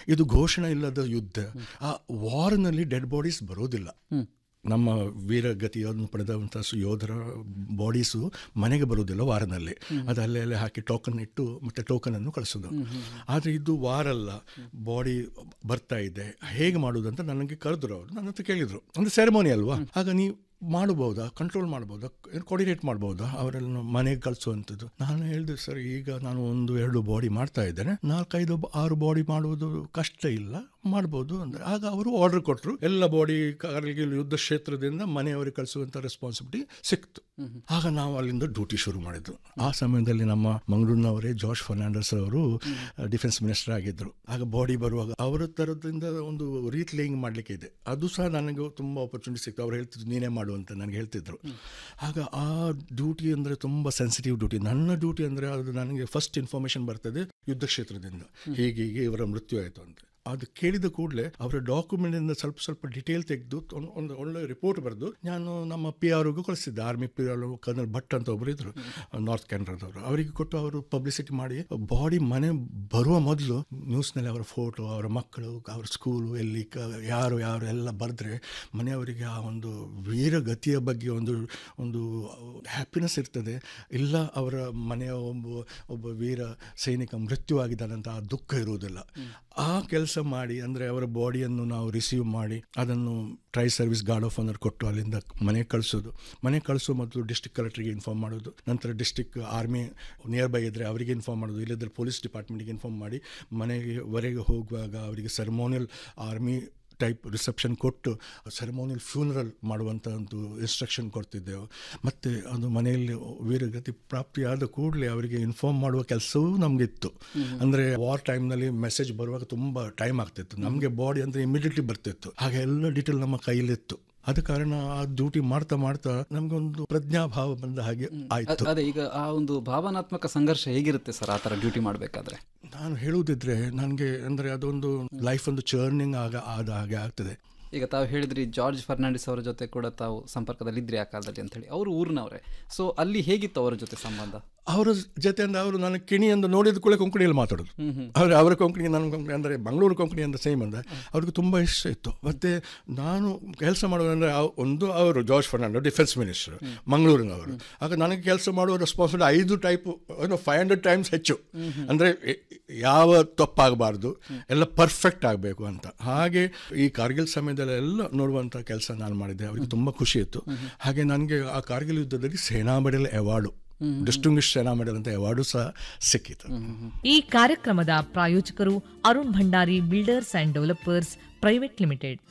ಇದು ಘೋಷಣೆ ಇಲ್ಲದ ಯುದ್ಧ ಆ ವಾರ್ನಲ್ಲಿ ಡೆಡ್ ಬಾಡೀಸ್ ಬರೋದಿಲ್ಲ ನಮ್ಮ ವೀರಗತಿಯನ್ನು ಪಡೆದಂಥ ಸು- ಯೋಧರ ಬಾಡೀಸು ಮನೆಗೆ ಬರುವುದಿಲ್ಲ ವಾರನಲ್ಲಿ ಅದು ಅಲ್ಲೇ ಅಲ್ಲೇ ಹಾಕಿ ಟೋಕನ್ ಇಟ್ಟು ಮತ್ತೆ ಟೋಕನ್ ಅನ್ನು ಕಳಿಸೋದು ಆದರೆ ಇದು ವಾರಲ್ಲ ಬಾಡಿ ಬರ್ತಾ ಇದೆ ಹೇಗೆ ಮಾಡೋದು ಅಂತ ನನಗೆ ಕರೆದ್ರು ಅವರು ನನ್ನ ಹತ್ರ ಕೇಳಿದರು ಅಂದರೆ ಸೆರೆಮೋನಿ ಅಲ್ವಾ ಆಗ ನೀವು ಮಾಡಬಹುದಾ ಕಂಟ್ರೋಲ್ ಮಾಡ್ಬೋದಾ ಕೋರ್ಡಿನೇಟ್ ಮಾಡ್ಬೋದಾ ಅವರೆಲ್ಲ ಮನೆಗೆ ಕಳಿಸುವಂಥದ್ದು ನಾನು ಹೇಳಿದೆ ಸರ್ ಈಗ ನಾನು ಒಂದು ಎರಡು ಬಾಡಿ ಮಾಡ್ತಾ ಇದ್ದೇನೆ ನಾಲ್ಕೈದು ಬ- ಆರು ಬಾಡಿ ಮಾಡುವುದು ಕಷ್ಟ ಇಲ್ಲ ಮಾಡ್ಬೋದು ಅಂದರೆ ಆಗ ಅವರು ಆರ್ಡರ್ ಕೊಟ್ಟರು ಎಲ್ಲ ಬಾಡಿ ಕಾರ್ಗಿಲ್ ಯುದ್ಧ ಕ್ಷೇತ್ರದಿಂದ ಮನೆಯವರಿಗೆ ಕಳಿಸುವಂಥ ರೆಸ್ಪಾನ್ಸಿಬಿಲಿಟಿ ಸಿಕ್ತು ಆಗ ನಾವು ಅಲ್ಲಿಂದ ಡ್ಯೂಟಿ ಶುರು ಮಾಡಿದ್ದು ಆ ಸಮಯದಲ್ಲಿ ನಮ್ಮ ಮಂಗಳೂರಿನವರೇ ಜಾರ್ಜ್ ಫರ್ನಾಂಡಸ್ ಅವರು ಡಿಫೆನ್ಸ್ ಮಿನಿಸ್ಟರ್ ಆಗಿದ್ದರು ಆಗ ಬಾಡಿ ಬರುವಾಗ ಅವರ ಥರದಿಂದ ಒಂದು ರೀತ್ ಲೇಯಿಂಗ್ ಮಾಡಲಿಕ್ಕೆ ಇದೆ ಅದು ಸಹ ನನಗೆ ತುಂಬ ಆಪರ್ಚುನಿಟಿ ಸಿಕ್ತು ಅವ್ರು ಹೇಳ್ತಿದ್ರು ನೀನೇ ಮಾಡು ಅಂತ ನನಗೆ ಹೇಳ್ತಿದ್ರು ಆಗ ಆ ಡ್ಯೂಟಿ ಅಂದರೆ ತುಂಬ ಸೆನ್ಸಿಟಿವ್ ಡ್ಯೂಟಿ ನನ್ನ ಡ್ಯೂಟಿ ಅಂದರೆ ಅದು ನನಗೆ ಫಸ್ಟ್ ಇನ್ಫಾರ್ಮೇಷನ್ ಬರ್ತದೆ ಯುದ್ಧ ಕ್ಷೇತ್ರದಿಂದ ಹೀಗೆ ಹೀಗೆ ಇವರ ಮೃತ್ಯು ಆಯಿತು ಅಂತ ಅದು ಕೇಳಿದ ಕೂಡಲೇ ಅವರ ಡಾಕ್ಯುಮೆಂಟಿಂದ ಸ್ವಲ್ಪ ಸ್ವಲ್ಪ ಡಿಟೇಲ್ ತೆಗೆದು ಒಂದು ಒಂದು ಒಳ್ಳೆ ರಿಪೋರ್ಟ್ ಬರೆದು ನಾನು ನಮ್ಮ ಪಿ ಆರ್ಗೂ ಕಳಿಸಿದ್ದೆ army P R colonel Bhat ಅಂತ ಒಬ್ಬರು ಇದ್ರು ನಾರ್ತ್ ಕೆನಡಾದವರು ಅವರಿಗೆ ಕೊಟ್ಟು ಅವರು ಪಬ್ಲಿಸಿಟಿ ಮಾಡಿ ಬಾಡಿ ಮನೆ ಬರುವ ಮೊದಲು ನ್ಯೂಸ್ನಲ್ಲಿ ಅವರ ಫೋಟೋ ಅವರ ಮಕ್ಕಳು ಅವರ ಸ್ಕೂಲು ಎಲ್ಲಿ ಕ ಯಾರು ಯಾರು ಎಲ್ಲ ಬರೆದ್ರೆ ಮನೆಯವರಿಗೆ ಆ ಒಂದು ವೀರಗತಿಯ ಬಗ್ಗೆ ಒಂದು ಒಂದು ಹ್ಯಾಪಿನೆಸ್ ಇರ್ತದೆ ಇಲ್ಲ ಅವರ ಮನೆಯ ಒಬ್ಬ ಒಬ್ಬ ವೀರ ಸೈನಿಕ ಮೃತ್ಯುವಾಗಿದ್ದಾನಂತ ಆ ದುಃಖ ಇರುವುದಿಲ್ಲ ಆ ಕೆಲಸ ಮಾಡಿ ಅಂದರೆ ಅವರ ಬಾಡಿಯನ್ನು ನಾವು ರಿಸೀವ್ ಮಾಡಿ ಅದನ್ನು tri service guard of honour ಕೊಟ್ಟು ಅಲ್ಲಿಂದ ಮನೆಗೆ ಕಳಿಸೋದು ಮನೆಗೆ ಕಳಿಸೋ ಮೊದಲು ಡಿಸ್ಟಿಕ್ ಕಲೆಕ್ಟ್ರಿಗೆ ಇನ್ಫಾರ್ಮ್ ಮಾಡೋದು ನಂತರ ಡಿಸ್ಟಿಕ್ ಆರ್ಮಿ ನಿಯರ್ ಬೈ ಇದ್ದರೆ ಅವರಿಗೆ ಇನ್ಫಾರ್ಮ್ ಮಾಡೋದು ಇಲ್ಲದ್ರೆ ಪೊಲೀಸ್ ಡಿಪಾರ್ಟ್ಮೆಂಟಿಗೆ ಇನ್ಫಾರ್ಮ್ ಮಾಡಿ ಮನೆಗೆ ವರೆಗೆ ಹೋಗುವಾಗ ಅವರಿಗೆ ಸೆರೆಮೋನಿಯಲ್ ಆರ್ಮಿ ಟೈಪ್ ರಿಸೆಪ್ಷನ್ ಕೊಟ್ಟು ಸೆರೆಮೋನಿಯಲ್ ಫ್ಯೂನರಲ್ ಮಾಡುವಂಥ ಒಂದು ಇನ್ಸ್ಟ್ರಕ್ಷನ್ ಕೊಡ್ತಿದ್ದೆವು ಮತ್ತು ಅದು ಮನೆಯಲ್ಲಿ ವೀರಗತಿ ಪ್ರಾಪ್ತಿಯಾದ ಕೂಡಲೇ ಅವರಿಗೆ ಇನ್ಫಾರ್ಮ್ ಮಾಡುವ ಕೆಲಸವೂ ನಮಗಿತ್ತು ಅಂದರೆ ವಾರ್ ಟೈಮ್ನಲ್ಲಿ ಮೆಸೇಜ್ ಬರುವಾಗ ತುಂಬ ಟೈಮ್ ಆಗ್ತಿತ್ತು ನಮಗೆ ಬಾಡಿ ಅಂದರೆ ಇಮಿಡಿಯೇಟ್ಲಿ ಬರ್ತಿತ್ತು ಹಾಗೆ ಎಲ್ಲ ಡೀಟೇಲ್ ನಮ್ಮ ಕೈಯಲ್ಲಿತ್ತು ಆದ ಕಾರಣ ಆ ಡ್ಯೂಟಿ ಮಾಡ್ತಾ ಮಾಡ್ತಾ ನಮಗೊಂದು ಪ್ರಜ್ಞಾಭಾವ ಬಂದ ಹಾಗೆ ಆಯಿತು ಅದೇ ಈಗ ಆ ಒಂದು ಭಾವನಾತ್ಮಕ ಸಂಘರ್ಷ ಹೇಗಿರುತ್ತೆ ಸರ್ ಆ ಥರ ಡ್ಯೂಟಿ ಮಾಡಬೇಕಾದ್ರೆ ನಾನು ಹೇಳುವುದಿದ್ರೆ ನನಗೆ ಅಂದರೆ ಅದೊಂದು ಲೈಫ್ ಒಂದು ಚರ್ನಿಂಗ್ ಆಗ ಆದ ಹಾಗೆ ಆಗ್ತದೆ ಈಗ ತಾವು ಹೇಳಿದ್ರಿ ಜಾರ್ಜ್ ಫರ್ನಾಂಡಿಸ್ ಅವರ ಜೊತೆ ಕೂಡ ತಾವು ಸಂಪರ್ಕದಲ್ಲಿ ಇದ್ರಿ ಆ ಕಾಲದಲ್ಲಿ ಅಂತ ಹೇಳಿ ಅವರು ಊರಿನವರೇ ಸೊ ಅಲ್ಲಿ ಹೇಗಿತ್ತು ಅವರ ಜೊತೆ ಸಂಬಂಧ ಅವರ ಜೊತೆ ಅಂದ್ರೆ ಅವರು ನಾನು ಕಿಣಿಯಿಂದ ನೋಡಿದ ಕೂಡ ಕೊಂಕಣಿಯಲ್ಲಿ ಮಾತಾಡೋದು ಅವ್ರು ಅವರ ಕೊಂಕಣಿ ನನ್ನ ಕೊಂಕಣಿ ಅಂದರೆ ಮಂಗಳೂರು ಕೊಂಕಣಿ ಅಂತ ಸೇಮ್ ಅಂದರೆ ಅವ್ರಿಗೆ ತುಂಬ ಇಷ್ಟ ಇತ್ತು ಮತ್ತು ನಾನು ಕೆಲಸ ಮಾಡೋದಂದರೆ ಒಂದು ಅವರು ಜಾರ್ಜ್ ಫರ್ನಾಂಡೋ ಡಿಫೆನ್ಸ್ ಮಿನಿಸ್ಟರ್ ಮಂಗಳೂರಿನವರು ಆಗ ನನಗೆ ಕೆಲಸ ಮಾಡುವ ರೆಸ್ಪಾನ್ಸಿಬಿಲಿಟಿ ಐದು ಟೈಪು ಫೈವ್ ಹಂಡ್ರೆಡ್ ಟೈಮ್ಸ್ ಹೆಚ್ಚು ಅಂದರೆ ಯಾವ ತಪ್ಪಾಗಬಾರ್ದು ಎಲ್ಲ ಪರ್ಫೆಕ್ಟ್ ಆಗಬೇಕು ಅಂತ ಹಾಗೆ ಈ ಕಾರ್ಗಿಲ್ ಸಮಯದಲ್ಲಿ ಎಲ್ಲ ನೋಡುವಂಥ ಕೆಲಸ ನಾನು ಮಾಡಿದ್ದೆ ಅವರಿಗೆ ತುಂಬ ಖುಷಿ ಇತ್ತು ಹಾಗೆ ನನಗೆ ಆ ಕಾರ್ಗಿಲ್ ಯುದ್ಧದಲ್ಲಿ Sena medal award distinguish Sena medal ಅಂತ ಅವಾರ್ಡು ಸಹ ಸಿಕ್ಕಿತು ಈ ಕಾರ್ಯಕ್ರಮದ ಪ್ರಾಯೋಜಕರು Arun Bhandari builders and developers private limited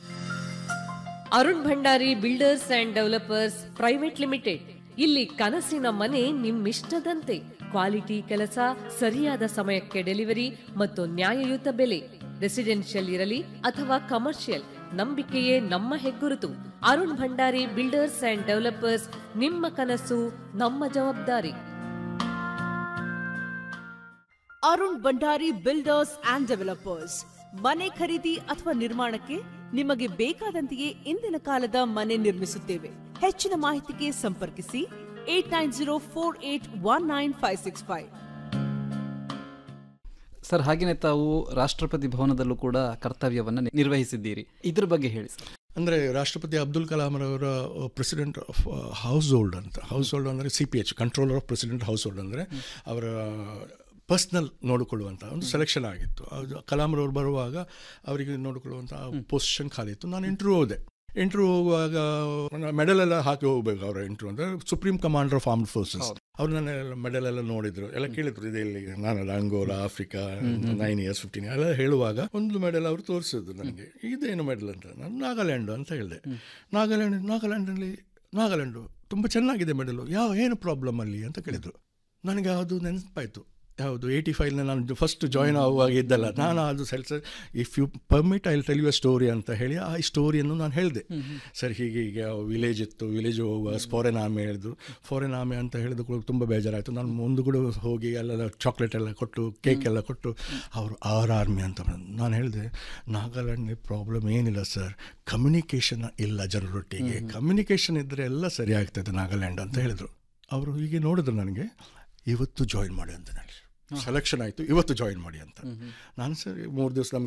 Arun Bhandari builders and developers private limited ಇಲ್ಲಿ ಕನಸಿನ ಮನೆ ನಿಮ್ಮಿಷ್ಟದಂತೆ ಕ್ವಾಲಿಟಿ ಕೆಲಸ ಸರಿಯಾದ ಸಮಯಕ್ಕೆ ಡೆಲಿವರಿ ಮತ್ತು ನ್ಯಾಯಯುತ ಬೆಲೆ ರೆಸಿಡೆನ್ಷಿಯಲ್ ಇರಲಿ ಅಥವಾ ಕಮರ್ಷಿಯಲ್ ನಂಬಿಕೆಯೇ ನಮ್ಮ ಹೆಗ್ಗುರುತು Arun Bhandari builders and developers ನಿಮ್ಮ ಕನಸು ನಮ್ಮ ಜವಾಬ್ದಾರಿ Arun Bhandari builders and developers ಮನೆ ಖರೀದಿ ಅಥವಾ ನಿರ್ಮಾಣಕ್ಕೆ ನಿಮಗೆ ಬೇಕಾದಂತೆಯೇ ಇಂದಿನ ಕಾಲದ ಮನೆ ನಿರ್ಮಿಸುತ್ತೇವೆ ಹೆಚ್ಚಿನ ಮಾಹಿತಿಗೆ ಸಂಪರ್ಕಿಸಿ eight nine zero four eight one nine five six five sir ಹಾಗೆಯೇ ತಾವು ರಾಷ್ಟ್ರಪತಿ ಭವನದಲ್ಲೂ ಕೂಡ ಕರ್ತವ್ಯವನ್ನು ನಿ- ನಿರ್ವಹಿಸಿದ್ದೀರಿ ಇದ್ರ ಬಗ್ಗೆ ಹೇಳಿ ಸರ್ ಅಂದರೆ ರಾಷ್ಟ್ರಪತಿ ಅಬ್ದುಲ್ ಕಲಾಂರವರ ಪ್ರೆಸಿಡೆಂಟ್ ಆಫ್ ಹೌಸ್ ಹೋಲ್ಡ್ ಅಂತ ಹೌಸ್ ಹೋಲ್ಡ್ ಅಂದರೆ C P H controller of president house hold ಅಂದರೆ ಅವರ ಪರ್ಸ್ನಲ್ ನೋಡಿಕೊಳ್ಳುವಂಥ ಒಂದು ಸೆಲೆಕ್ಷನ್ ಆಗಿತ್ತು ಅದು ಕಲಾಂರವ್ರು ಬರುವಾಗ ಅವರಿಗೆ ನೋಡಿಕೊಳ್ಳುವಂಥ ಪೊಸಿಷನ್ ಖಾಲಿ ಇತ್ತು ನಾನು ಇಂಟರ್ವ್ಯೂ ಹೋದೆ ಇಂಟರ್ವ್ಯೂ ಹೋಗುವಾಗ ಮೆಡಲ್ ಎಲ್ಲ ಹಾಕಿ ಹೋಗ್ಬೇಕು ಅವರ ಇಂಟರ್ವ್ಯೂ ಅಂದರೆ supreme commander of armed forces ಅವ್ರು ನನ್ನ ಮೆಡಲ್ ಎಲ್ಲ ನೋಡಿದ್ರು ಎಲ್ಲ ಕೇಳಿದ್ರು ಇದೆ ಇಲ್ಲಿ ನಾನು Angola Africa nine years fifteen ಎಲ್ಲ ಹೇಳುವಾಗ ಒಂದು ಮೆಡಲ್ ಅವರು ತೋರಿಸಿದ್ರು ನನಗೆ ಇದೇನು ಮೆಡಲ್ ಅಂತ ನಾನು ನಾಗಾಲ್ಯಾಂಡು ಅಂತ ಹೇಳಿದೆ ನಾಗಾಲ್ಯಾಂಡ್ ನಾಗಾಲ್ಯಾಂಡಲ್ಲಿ ನಾಗಾಲ್ಯಾಂಡು ತುಂಬ ಚೆನ್ನಾಗಿದೆ ಮೆಡಲು ಯಾವ ಏನು ಪ್ರಾಬ್ಲಮ್ ಅಲ್ಲಿ ಅಂತ ಕೇಳಿದರು ನನಗೆ ಅದು ನೆನಪಾಯಿತು ಯಾವುದು ಏಯ್ಟಿ ಫೈವ್ನ ನಾನು ಫಸ್ಟ್ ಜಾಯ್ನ್ ಆಗುವಾಗ ಇದ್ದಲ್ಲ ನಾನು ಅದು ಸೆಲ್ಸ್ if you permit I tell you story ಅಂತ ಹೇಳಿ ಆ ಸ್ಟೋರಿಯನ್ನು ನಾನು ಹೇಳಿದೆ ಸರ್ ಹೀಗೆ ಹೀಗೆ ವಿಲೇಜ್ ಇತ್ತು ವಿಲೇಜ್ ಹೋಗುವ ಫಾರೆನ್ ಆಮೆ ಹೇಳಿದ್ರು ಫಾರೆನ್ ಆಮೆ ಅಂತ ಹೇಳಿದ ಕೂಡ ತುಂಬ ಬೇಜಾರಾಯಿತು ನಾನು ಮುಂದೆ ಕೂಡ ಹೋಗಿ ಎಲ್ಲ ಚಾಕ್ಲೇಟ್ ಎಲ್ಲ ಕೊಟ್ಟು ಕೇಕ್ ಎಲ್ಲ ಕೊಟ್ಟು ಅವರು ಆರ್ ಆರ್ಮಿ ಅಂತ ಬಂದ್ರು. ನಾನು ಹೇಳಿದೆ ನಾಗಾಲ್ಯಾಂಡ್ ಪ್ರಾಬ್ಲಮ್ ಏನಿಲ್ಲ ಸರ್ ಕಮ್ಯುನಿಕೇಷನ್ ಇಲ್ಲ ಜನರೊಟ್ಟಿಗೆ ಕಮ್ಯುನಿಕೇಷನ್ ಇದ್ದರೆ ಎಲ್ಲ ಸರಿ ಆಗ್ತದೆ ನಾಗಾಲ್ಯಾಂಡ್ ಅಂತ ಹೇಳಿದರು ಅವರು ಹೀಗೆ ನೋಡಿದ್ರು ನನಗೆ ಇವತ್ತು ಜಾಯಿನ್ ಮಾಡಿ ಅಂತ ಹೇಳಿ ಸೆಲೆಕ್ಷನ್ ಆಯಿತು ಇವತ್ತು ಜಾಯಿನ್ ಮಾಡಿ ಅಂತ ನಾನು ಸರಿ ಮೂರು ದಿವಸ ನಮಗೆ